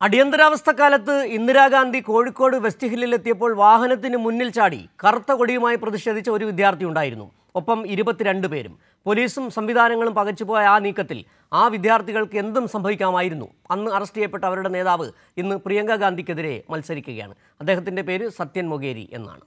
അടിയന്തരാവസ്ഥക്കാലത്ത് Indira Gandhi Kozhikode west ഹില്ലിലെത്തിയപ്പോൾ വാഹനത്തിന് മുന്നിൽ ചാടി കറുത്ത കൊടിയുമായി പ്രതിഷേധിച്ച ഒരു വിദ്യാർത്ഥി ഉണ്ടായിരുന്നു ഒപ്പം ഇരുപത്തിരണ്ട് പേരും പോലീസും സംവിധാനങ്ങളും പകച്ചുപോയ ആ നീക്കത്തിൽ ആ വിദ്യാർത്ഥികൾക്ക് എന്തും സംഭവിക്കാമായിരുന്നു അന്ന് അറസ്റ്റ് ചെയ്യപ്പെട്ട അവരുടെ നേതാവ് ഇന്ന് പ്രിയങ്ക ഗാന്ധിക്കെതിരെ മത്സരിക്കുകയാണ് അദ്ദേഹത്തിൻ്റെ പേര് സത്യൻ മൊഗേരി എന്നാണ്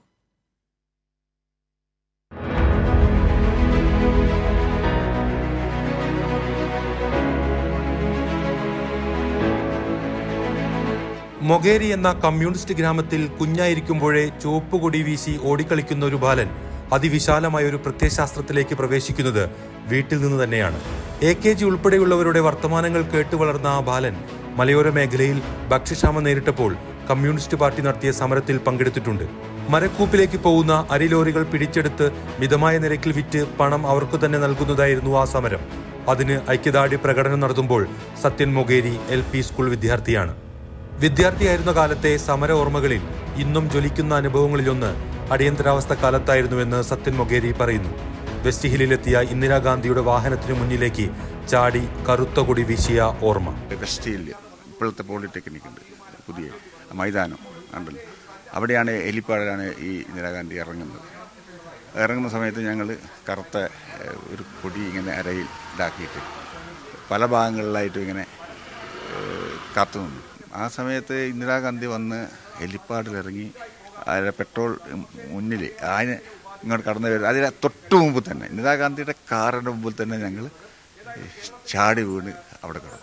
മൊഗേരി എന്ന കമ്മ്യൂണിസ്റ്റ് ഗ്രാമത്തിൽ കുഞ്ഞായിരിക്കുമ്പോഴേ ചുവപ്പ് കൊടി വീശി ഓടിക്കളിക്കുന്ന ഒരു ബാലൻ അതിവിശാലമായ ഒരു പ്രത്യയശാസ്ത്രത്തിലേക്ക് പ്രവേശിക്കുന്നത് വീട്ടിൽ നിന്ന് തന്നെയാണ് എ കെ ജി ഉൾപ്പെടെയുള്ളവരുടെ വർത്തമാനങ്ങൾ കേട്ടു വളർന്ന ആ ബാലൻ മലയോര മേഖലയിൽ ഭക്ഷ്യക്ഷാമം നേരിട്ടപ്പോൾ കമ്മ്യൂണിസ്റ്റ് പാർട്ടി നടത്തിയ സമരത്തിൽ പങ്കെടുത്തിട്ടുണ്ട് മരക്കൂപ്പിലേക്ക് പോകുന്ന അരിലോറികൾ പിടിച്ചെടുത്ത് മിതമായ നിരക്കിൽ വിറ്റ് പണം അവർക്കു തന്നെ നൽകുന്നതായിരുന്നു ആ സമരം അതിന് ഐക്യദാർഢ്യ പ്രകടനം നടത്തുമ്പോൾ Sathyan Mogeri L P school വിദ്യാർത്ഥിയാണ് വിദ്യാർത്ഥിയായിരുന്ന കാലത്തെ സമര ഓർമ്മകളിൽ ഇന്നും ജ്വലിക്കുന്ന അനുഭവങ്ങളിലൊന്ന് അടിയന്തരാവസ്ഥ കാലത്തായിരുന്നുവെന്ന് സത്യൻ മൊഗേരി പറയുന്നു വെസ്റ്റ് ഹില്ലിലെത്തിയ ഇന്ദിരാഗാന്ധിയുടെ വാഹനത്തിന് മുന്നിലേക്ക് ചാടി കറുത്ത കൊടി വീശിയ ഓർമ്മ വെസ്റ്റിൽ ഇപ്പോഴത്തെ പോളിടെക്നിക് ഉണ്ട് പുതിയ മൈതാനം ഉണ്ടല്ലോ അവിടെയാണ് എലിപ്പാടിലാണ് ഈ ഇന്ദിരാഗാന്ധി ഇറങ്ങുന്നത് ഇറങ്ങുന്ന സമയത്ത് ഞങ്ങൾ കറുത്ത ഏഹ്, ഒരു കൊടി ഇങ്ങനെ അരയിൽ ഇതാക്കിയിട്ട് പല ഭാഗങ്ങളിലായിട്ടും ഇങ്ങനെ ഏഹ്, കാത്തു നിന്നു ആ സമയത്ത് ഇന്ദിരാഗാന്ധി വന്ന് ഹെലിപ്പാഡിലിറങ്ങി അതിലെ പെട്രോൾ മുന്നിൽ അതിന് ഇങ്ങോട്ട് കടന്നു വരും അതിന് തൊട്ട് മുമ്പ് തന്നെ ഇന്ദിരാഗാന്ധിയുടെ കാറിൻ്റെ മുമ്പിൽ തന്നെ ഞങ്ങൾ ചാടി വീണ് അവിടെ കിടന്നു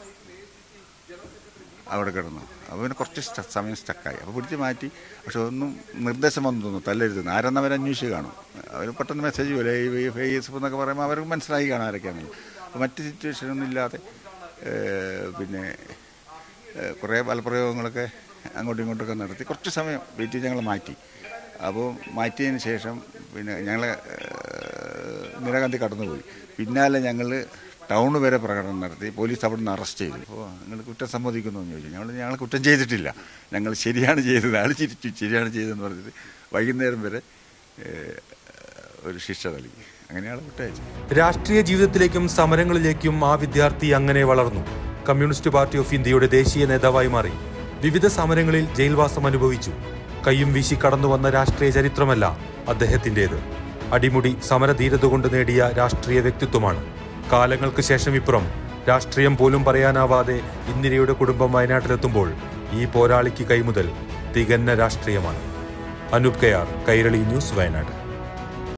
അവിടെ കിടന്നു അപ്പോൾ പിന്നെ കുറച്ച് സ്റ്റ- സമയം സ്റ്റക്കായി അപ്പോൾ പിടിച്ച് മാറ്റി പക്ഷെ ഒന്നും നിർദ്ദേശം വന്നു തോന്നുന്നു തല്ലരുതെന്ന് ആരെന്ന് അവർ അന്വേഷിച്ച് കാണും അവർ പെട്ടെന്ന് മെസ്സേജ് പോലെ ഈ ഫേസ് എന്നൊക്കെ പറയുമ്പോൾ അവർക്ക് മനസ്സിലായി കാണും ആരൊക്കെയാണെന്ന് അപ്പോൾ മറ്റ് സിറ്റുവേഷനൊന്നും ഇല്ലാതെ ഏഹ്, പിന്നെ ഏഹ്, കുറേ ബലപ്രയോഗങ്ങളൊക്കെ അങ്ങോട്ടും ഇങ്ങോട്ടൊക്കെ നടത്തി കുറച്ച് സമയം വെയിറ്റ് ചെയ്ത് ഞങ്ങൾ മാറ്റി അപ്പോൾ മാറ്റിയതിന് ശേഷം പിന്നെ ഞങ്ങൾ ഇന്ദിരാഗാന്ധി കടന്നുപോയി പിന്നാലെ ഞങ്ങൾ ടൗൺ വരെ പ്രകടനം നടത്തി പോലീസ് അവിടെ നിന്ന് അറസ്റ്റ് ചെയ്തു അപ്പോൾ നിങ്ങൾ കുറ്റം സമ്മതിക്കുന്നു എന്ന് ചോദിച്ചു ഞങ്ങൾ ഞങ്ങൾ കുറ്റം ചെയ്തിട്ടില്ല ഞങ്ങൾ ശരിയാണ് ചെയ്തത് ആൾ ചിരിച്ചു ശരിയാണ് ചെയ്തതെന്ന് പറഞ്ഞിട്ട് വൈകുന്നേരം വരെ ഏഹ്, ഒരു ശിക്ഷ നൽകി അങ്ങനെയാണ് വിട്ടയച്ചത് രാഷ്ട്രീയ ജീവിതത്തിലേക്കും സമരങ്ങളിലേക്കും ആ വിദ്യാർത്ഥി അങ്ങനെ വളർന്നു കമ്മ്യൂണിസ്റ്റ് പാർട്ടി ഓഫ് ഇന്ത്യയുടെ ദേശീയ നേതാവായി മാറി വിവിധ സമരങ്ങളിൽ ജയിൽവാസം അനുഭവിച്ചു കയ്യും വീശി കടന്നു വന്ന രാഷ്ട്രീയ ചരിത്രമല്ല അദ്ദേഹത്തിൻ്റെത് അടിമുടി സമരധീരത കൊണ്ട് നേടിയ രാഷ്ട്രീയ വ്യക്തിത്വമാണ് കാലങ്ങൾക്ക് ശേഷം ഇപ്പുറം രാഷ്ട്രീയം പോലും പറയാനാവാതെ ഇന്ദിരയുടെ കുടുംബം വയനാട്ടിലെത്തുമ്പോൾ ഈ പോരാളിക്ക് കൈമുതൽ തികഞ്ഞ രാഷ്ട്രീയമാണ് അനൂപ് കയാർ കൈരളി ന്യൂസ് വയനാട്